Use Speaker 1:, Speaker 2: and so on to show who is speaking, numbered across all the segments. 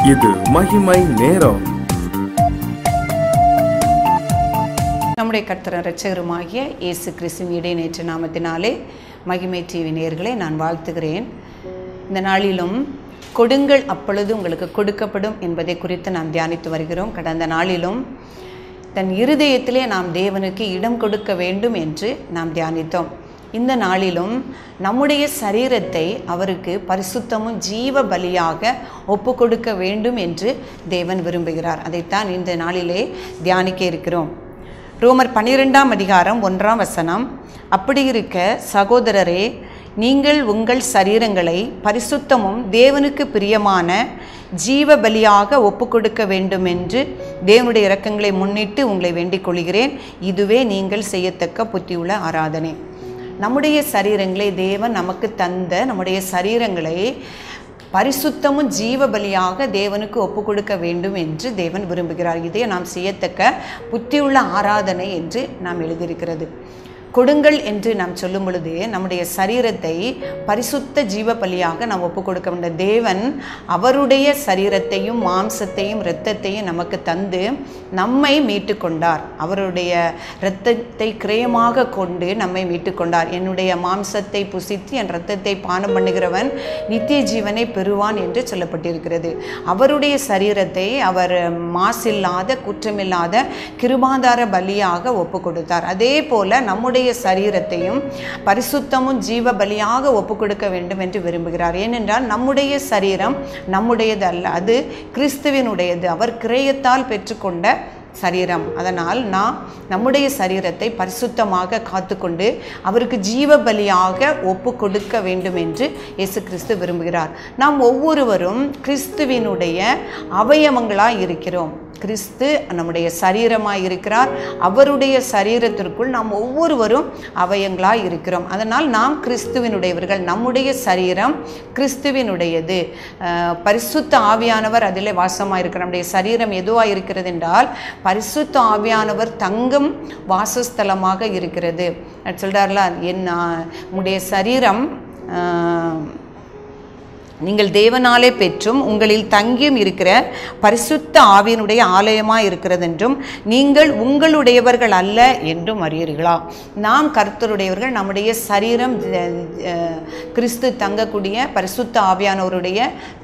Speaker 1: இது மகிமை நேரம்
Speaker 2: நம்முடைய கர்த்தர் இரட்சகருமாகிய இயேசு கிறிஸ்துவின் இடைநேற்று நாமத்தினாலே மகிமை டிவி நேயர்களை நான் வாழ்த்துகிறேன் இந்த நாளிலும் கொடுங்கள் அப்பொழுது உங்களுக்கு கொடுக்கப்படும் என்பதை குறித்து நாம் தியானித்து வருகிறோம் கடந்த நாளிலும் தன் இருதயத்திலே நாம் தேவனுக்கு இடம் கொடுக்க வேண்டும் என்று நாம் தியானித்தோம் இந்த நாளிலும் நம்முடைய சரீரத்தை அவருக்கு பரிசுத்தமும் ஜீவ பலியாக ஒப்பு கொடுக்க வேண்டும் என்று தேவன் விரும்புகிறார் அதைத்தான் இந்த நாளிலே தியானிக்க இருக்கிறோம் ரோமர் பன்னிரெண்டாம் அதிகாரம் ஒன்றாம் வசனம் அப்படி இருக்க சகோதரரே நீங்கள் உங்கள் சரீரங்களை பரிசுத்தமும் தேவனுக்கு பிரியமான ஜீவ பலியாக ஒப்பு கொடுக்க வேண்டும் என்று தேவனுடைய இரக்கங்களை முன்னிட்டு உங்களை வேண்டிக் கொள்கிறேன் இதுவே நீங்கள் செய்யத்தக்க புத்தியுள்ள ஆராதனை நம்முடைய சரீரங்களை தேவன் நமக்கு தந்த நம்முடைய சரீரங்களை பரிசுத்தமும் ஜீவ பலியாக தேவனுக்கு ஒப்பு கொடுக்க வேண்டும் என்று தேவன் விரும்புகிறார் இதை நாம் செய்யத்தக்க புத்தியுள்ள ஆராதனை என்று நாம் எழுதியிருக்கிறது கொடுங்கள் என்று நாம் சொல்லும் பொழுது நம்முடைய சரீரத்தை பரிசுத்த ஜீவ பலியாக நாம் ஒப்பு கொடுக்க வேண்டும் தேவன் அவருடைய சரீரத்தையும் மாம்சத்தையும் இரத்தத்தையும் நமக்கு தந்து நம்மை மீட்டு கொண்டார் அவருடைய இரத்தத்தை கிரயமாக கொண்டு நம்மை மீட்டு கொண்டார் என்னுடைய மாம்சத்தை புசித்து என் இரத்தத்தை பானம் பண்ணுகிறவன் நித்திய ஜீவனை பெறுவான் என்று சொல்லப்பட்டிருக்கிறது அவருடைய சரீரத்தை அவர் மாசில்லாத குற்றமில்லாத கிருபாதார பலியாக ஒப்பு கொடுத்தார் அதே போல நம்முடைய சரீரத்தையும் பரிசுத்தமும் ஜீவ பலியாக ஒப்பு கொடுக்க வேண்டும் என்று விரும்புகிறார் ஏனென்றால் நம்முடைய சரீரம் நம்முடையது அல்ல அது கிறிஸ்துவினுடையது அவர் கிரயத்தால் பெற்றுக்கொண்ட சரீரம் அதனால் நாம் நம்முடைய சரீரத்தை பரிசுத்தமாக காத்துக்கொண்டு அவருக்கு ஜீவ பலியாக ஒப்பு கொடுக்க வேண்டும் என்று இயேசு கிறிஸ்து விரும்புகிறார் நாம் ஒவ்வொருவரும் கிறிஸ்துவினுடைய அவயவங்களாய் இருக்கிறோம் கிறிஸ்து நம்முடைய சரீரமாய் இருக்கிறார் அவருடைய சரீரத்திற்குள் நாம் ஒவ்வொருவரும் அவயங்களாய் இருக்கிறோம் அதனால் நாம் கிறிஸ்துவினுடையவர்கள் நம்முடைய சரீரம் கிறிஸ்துவினுடையது அஹ், பரிசுத்த ஆவியானவர் அதில் வாசமாக இருக்கிற நம்முடைய சரீரம் எதுவாக இருக்கிறது என்றால் பரிசுத்த ஆவியானவர் தங்கும் வாசஸ்தலமாக இருக்கிறது சொல்கிறார்ல என் ஆஹ், உம்முடைய சரீரம் ஆஹ், நீங்கள் தேவனாலே பெற்றும் உங்களில் தங்கியும் இருக்கிற பரிசுத்த ஆவியனுடைய ஆலயமாக இருக்கிறது என்றும் நீங்கள் உங்களுடையவர்கள் அல்ல என்றும் அறியீர்களா நாம் கர்த்தருடையவர்கள் நம்முடைய சரீரம் அஹ், கிறிஸ்து தங்கக்கூடிய பரிசுத்த ஆவியானவருடைய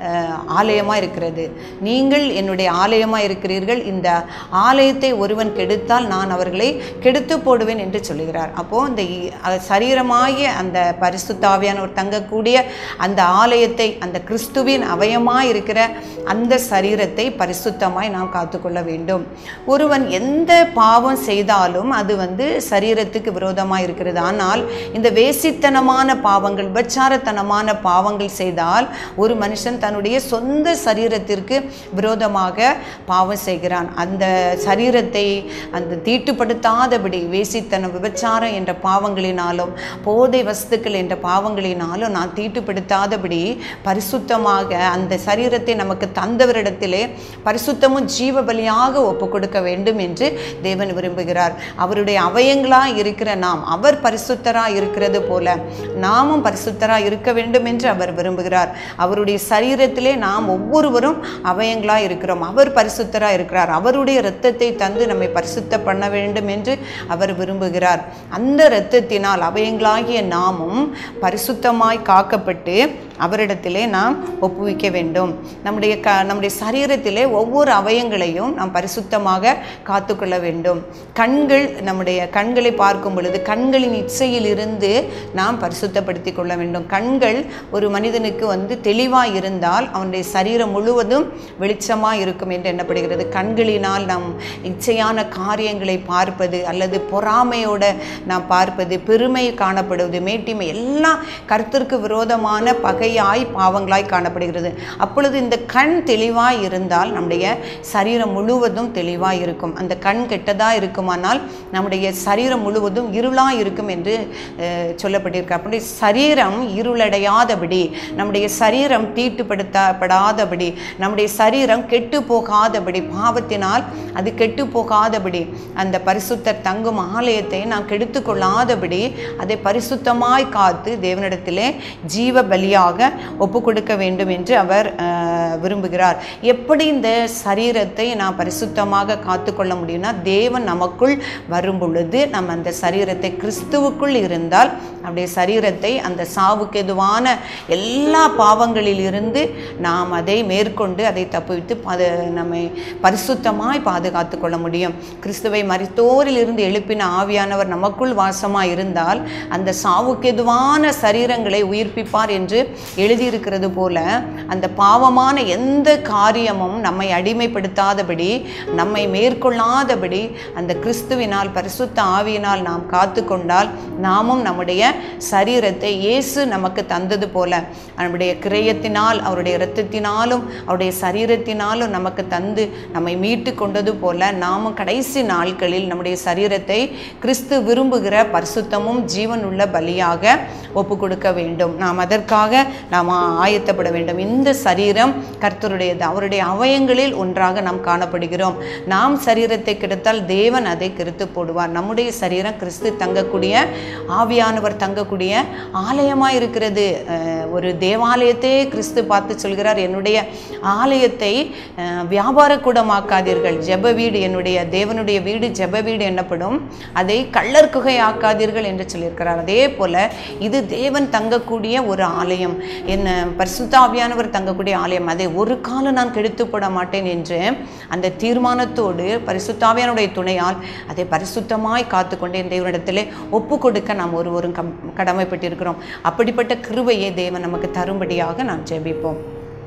Speaker 2: ஆலயமாக இருக்கிறது நீங்கள் என்னுடைய ஆலயமாக இருக்கிறீர்கள் இந்த ஆலயத்தை ஒருவன் கெடுத்தால் நான் அவர்களை கெடுத்து போடுவேன் என்று சொல்லுகிறார் அப்போது இந்த இ- அஹ், சரீரமாகிய அந்த பரிசுத்த ஆவியானவர் தங்கக்கூடிய அந்த ஆலயத்தை அந்த கிறிஸ்துவின் அவயமாய் இருக்கிற அந்த சரீரத்தை பரிசுத்தமாய் நாம் காத்துக்கொள்ள வேண்டும் ஒருவன் எந்த பாவம் செய்தாலும் அது வந்து சரீரத்துக்கு விரோதமாக இருக்கிறது ஆனால் இந்த வேசித்தனமான பாவங்கள் விபச்சாரத்தனமான பாவங்கள் செய்தால் ஒரு மனுஷன் தன்னுடைய சொந்த சரீரத்திற்கு விரோதமாக பாவம் செய்கிறான் அந்த சரீரத்தை அந்த தீட்டுப்படுத்தாதபடி வேசித்தனம் விபச்சாரம் என்ற பாவங்களினாலும் போதை வஸ்துக்கள் என்ற பாவங்களினாலும் நான் தீட்டுப்படுத்தாதபடி பரிசுத்தமாக அந்த சரீரத்தை நமக்கு தந்தவரிடத்திலே பரிசுத்தமும் ஜீவ பலியாக ஒப்பு கொடுக்க வேண்டும் என்று தேவன் விரும்புகிறார் அவருடைய அவயங்களாய் இருக்கிற நாம் அவர் பரிசுத்தராய் இருக்கிறது போல நாமும் பரிசுத்தராய் இருக்க வேண்டும் என்று அவர் விரும்புகிறார் அவருடைய சரீரத்திலே நாம் ஒவ்வொருவரும் அவயங்களாய் இருக்கிறோம் அவர் பரிசுத்தராய் இருக்கிறார் அவருடைய இரத்தத்தை தந்து நம்மை பரிசுத்த பண்ண வேண்டும் என்று அவர் விரும்புகிறார் அந்த இரத்தத்தினால் அவயங்களாகிய நாமும் பரிசுத்தமாய் காக்கப்பட்டு அவரிடத்திலே நாம் ஒப்புவிக்க வேண்டும் நம்முடைய க நம்முடைய சரீரத்திலே ஒவ்வொரு அவயங்களையும் நாம் பரிசுத்தமாக காத்துக்கொள்ள வேண்டும் கண்கள் நம்முடைய கண்களை பார்க்கும் பொழுது கண்களின் இச்சையிலிருந்து நாம் பரிசுத்தப்படுத்தி கொள்ள வேண்டும் கண்கள் ஒரு மனிதனுக்கு வந்து தெளிவாக இருந்தால் அவனுடைய சரீரம் முழுவதும் வெளிச்சமாக இருக்கும் என்று எண்ணப்படுகிறது கண்களினால் நாம் இச்சையான காரியங்களை பார்ப்பது அல்லது பொறாமையோட நாம் பார்ப்பது பெருமை காணப்படுவது மேட்டிமை எல்லாம் கர்த்தருக்கு விரோதமான பகையாய் பாவங்களாய் காணப்படுகிறது அப்பொழுது இந்த கண் தெளிவாய் இருந்தால் நம்முடைய சரீரம் முழுவதும் தெளிவாய் இருக்கும் அந்த கண் கெட்டதாக இருக்குமானால் நம்முடைய சரீரம் முழுவதும் இருளாக இருக்கும் என்று அஹ், சொல்லப்பட்டிருக்கு அப்படி சரீரம் இருளடையாதபடி நம்முடைய சரீரம் தீட்டுப்படுத்தப்படாதபடி நம்முடைய சரீரம் கெட்டு போகாதபடி பாவத்தினால் அது கெட்டு போகாதபடி அந்த பரிசுத்தர் தங்கும் ஆலயத்தை நாம் கெடுத்து கொள்ளாதபடி அதை பரிசுத்தமாய் காத்து தேவனிடத்திலே ஜீவ பலியாக ஒப்பு ஒப்பு கொடுக்க வேண்டும் என்று அவர் அஹ், விரும்புகிறார் எப்படி இந்த சரீரத்தை நான் பரிசுத்தமாக காத்துக்கொள்ள முடியும்னா தேவன் நமக்குள் வரும் பொழுது நம்ம அந்த சரீரத்தை கிறிஸ்துவுக்குள் இருந்தால் நம்முடைய சரீரத்தை அந்த சாவுக்கு எதுவான எல்லா பாவங்களில் இருந்து நாம் அதை மேற்கொண்டு அதை தப்புவித்து அது நம்மை பரிசுத்தமாய் பாதுகாத்து கொள்ள முடியும் கிறிஸ்துவை மரித்தோரில் இருந்து எழுப்பின ஆவியானவர் நமக்குள் வாசமாய் இருந்தால் அந்த சாவுக்கு எதுவான சரீரங்களை உயிர்ப்பிப்பார் என்று எழுதியிருக்கிறது போல அந்த பாவமான எந்த காரியமும் நம்மை அடிமைப்படுத்தாதபடி நம்மை மேற்கொள்ளாதபடி அந்த கிறிஸ்துவினால் பரிசுத்த ஆவியினால் நாம் காத்து கொண்டால் நாமும் நம்முடைய சரீரத்தை இயேசு நமக்கு தந்தது போல நம்முடைய கிரயத்தினால் அவருடைய இரத்தத்தினாலும் அவருடைய சரீரத்தினாலும் நமக்கு தந்து நம்மை மீட்டு கொண்டது போல நாமும் கடைசி நாட்களில் நம்முடைய சரீரத்தை கிறிஸ்து விரும்புகிற பரிசுத்தமும் ஜீவனுள்ள பலியாக ஒப்பு கொடுக்க வேண்டும் நாம் அதற்காக நாம் ஆயத்தப்பட வேண்டும் இந்த சரீரம் கர்த்தருடையது அவருடைய அவயங்களில் ஒன்றாக நாம் காணப்படுகிறோம் நாம் சரீரத்தை கெடுத்தால் தேவன் அதை கெடுத்து போடுவார் நம்முடைய சரீரம் கிறிஸ்து தங்கக்கூடிய ஆவியானவர் தங்கக்கூடிய ஆலயமாக இருக்கிறது அஹ், ஒரு தேவாலயத்தையே கிறிஸ்து பார்த்து சொல்கிறார் என்னுடைய ஆலயத்தை அஹ், வியாபார கூடமாக்காதீர்கள் ஜெப வீடு என்னுடைய தேவனுடைய வீடு ஜெப வீடு என்னப்படும் அதை கள்ளர் குகை ஆக்காதீர்கள் என்று சொல்லியிருக்கிறார் அதே போல இது தேவன் தங்கக்கூடிய ஒரு ஆலயம் என்ன பரிசுத்த ஆவியானவர் தங்கக்கூடிய ஆலயம் அதை ஒரு காலம் நான் கெடுத்து போட மாட்டேன் என்று அந்த தீர்மானத்தோடு பரிசுத்தாவியானுடைய துணையால் அதை பரிசுத்தமாய் காத்துக்கொண்டே தேவனிடத்திலே ஒப்பு கொடுக்க நாம் ஒருவரும் கம் கடமைப்பட்டிருக்கிறோம் அப்படிப்பட்ட கிருபையை தேவன் நமக்கு தரும்படியாக நாம் ஜெபிப்போம்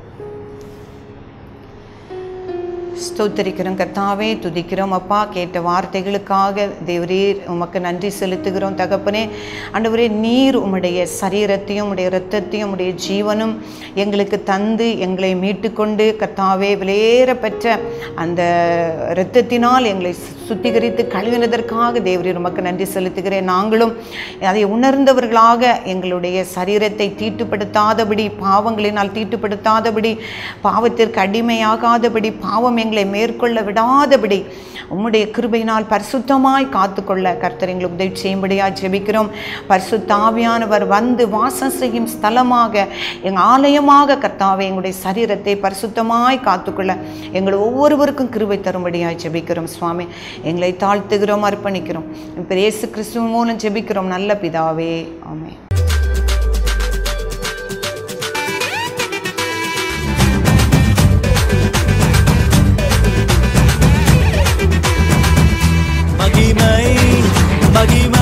Speaker 2: ஸ்தோத்தரிக்கிறோம் கர்த்தாவே துதிக்கிறோம் அப்பா கேட்ட வார்த்தைகளுக்காக தேவரீர் உமக்கு நன்றி செலுத்துகிறோம் தகப்பனே ஆண்டவரே நீர் உம்முடைய சரீரத்தையும் உடைய இரத்தத்தையும் உடைய ஜீவனும் எங்களுக்கு தந்து எங்களை மீட்டுக்கொண்டு கர்த்தாவே விலையேற பெற்ற அந்த இரத்தத்தினால் எங்களை சு- சுத்திகரித்து கழுவினதற்காக தேவரீர் உமக்கு நன்றி செலுத்துகிறேன் நாங்களும் அதை உணர்ந்தவர்களாக எங்களுடைய சரீரத்தை தீட்டுப்படுத்தாதபடி பாவங்களினால் தீட்டுப்படுத்தாதபடி பாவத்திற்கு அடிமையாகாதபடி பாவம் எங்களை மேற்கொள்ள விடாதபடி உம்முடைய கிருபையினால் பரிசுத்தமாய் காத்துக்கொள்ள கர்த்தர் எங்களுக்கு உதவி செய்யும்படியாக ஜெபிக்கிறோம் பரிசுத்தாவியானவர் வந்து வாசம் செய்யும் ஸ்தலமாக எங்கள் ஆலயமாக கர்த்தாவே எங்களுடைய சரீரத்தை பரிசுத்தமாய் காத்துக்கொள்ள எங்கள் ஒவ்வொருவருக்கும் கிருபை தரும்படியாக ஜெபிக்கிறோம் சுவாமி எங்களை தாழ்த்துகிறோம் அர்ப்பணிக்கிறோம் இப்போ இயேசு கிறிஸ்துவ மூலம் ஜெபிக்கிறோம் நல்ல பிதாவே ஆமென்
Speaker 3: மகிமை மகிமை